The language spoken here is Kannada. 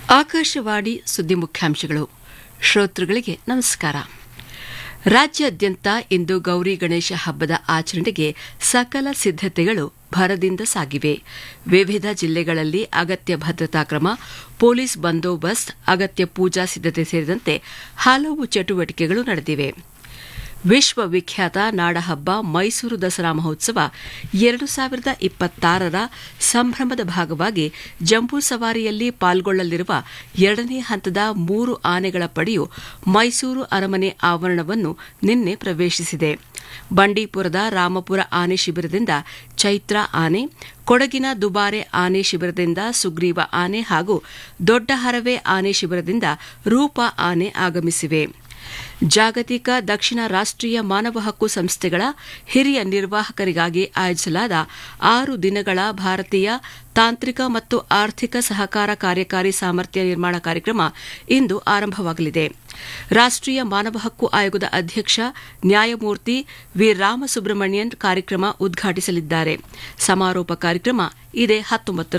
ಆಕಾಶವಾಣಿ ಸುದ್ದಿ ಮುಖ್ಯಾಂಶಗಳು ಶ್ರೋತೃಗಳಿಗೆ ನಮಸ್ಕಾರ ರಾಜ್ಯಾದ್ಯಂತ ಇಂದು ಗೌರಿ ಗಣೇಶ ಹಬ್ಬದ ಆಚರಣೆಗೆ ಸಕಲ ಸಿದ್ದತೆಗಳು ಭರದಿಂದ ಸಾಗಿವೆ ವಿವಿಧ ಜಿಲ್ಲೆಗಳಲ್ಲಿ ಅಗತ್ಯ ಭದ್ರತಾ ಕ್ರಮ ಪೊಲೀಸ್ ಬಂದೋಬಸ್ತ್ ಅಗತ್ಯ ಪೂಜಾ ಸಿದ್ದತೆ ಸೇರಿದಂತೆ ಹಲವು ಚಟುವಟಿಕೆಗಳು ನಡೆದಿವೆ ವಿಶ್ವವಿಖ್ಯಾತ ನಾಡಹಬ್ಬ ಮೈಸೂರು ದಸರಾ ಮಹೋತ್ಸವ ಎರಡು ಸಾವಿರದ ಇಪ್ಪತ್ತಾರರ ಸಂಭ್ರಮದ ಭಾಗವಾಗಿ ಜಂಬೂ ಸವಾರಿಯಲ್ಲಿ ಪಾಲ್ಗೊಳ್ಳಲಿರುವ ಎರಡನೇ ಹಂತದ ಮೂರು ಆನೆಗಳ ಪಡೆಯು ಮೈಸೂರು ಅರಮನೆ ಆವರಣವನ್ನು ನಿನ್ನೆ ಪ್ರವೇಶಿಸಿದೆ ಬಂಡೀಪುರದ ರಾಮಪುರ ಆನೆ ಶಿಬಿರದಿಂದ ಚೈತ್ರ ಆನೆ ಕೊಡಗಿನ ದುಬಾರೆ ಆನೆ ಶಿಬಿರದಿಂದ ಸುಗ್ರೀವ ಆನೆ ಹಾಗೂ ದೊಡ್ಡ ಹರವೆ ಆನೆ ಶಿಬಿರದಿಂದ ರೂಪ ಆನೆ ಆಗಮಿಸಿವೆ ಜಾಗತಿಕ ದಕ್ಷಿಣ ರಾಷ್ಟೀಯ ಮಾನವ ಹಕ್ಕು ಸಂಸ್ಥೆಗಳ ಹಿರಿಯ ನಿರ್ವಾಹಕರಿಗಾಗಿ ಆಯೋಜಿಸಲಾದ ಆರು ದಿನಗಳ ಭಾರತೀಯ ತಾಂತ್ರಿಕ ಮತ್ತು ಆರ್ಥಿಕ ಸಹಕಾರ ಕಾರ್ಯಕಾರಿ ಸಾಮರ್ಥ್ಯ ನಿರ್ಮಾಣ ಕಾರ್ಯಕ್ರಮ ಇಂದು ಆರಂಭವಾಗಲಿದೆ ರಾಷ್ಟೀಯ ಮಾನವ ಹಕ್ಕು ಆಯೋಗದ ಅಧ್ಯಕ್ಷ ನ್ಯಾಯಮೂರ್ತಿ ವಿ ರಾಮಸುಬ್ರಹ್ಮಣ್ಯನ್ ಕಾರ್ಯಕ್ರಮ ಉದ್ಘಾಟಿಸಲಿದ್ದಾರೆ ಸಮಾರೋಪ ಕಾರ್ಯಕ್ರಮ ಇದೇ ಹತ್ತೊಂಬತ್ತು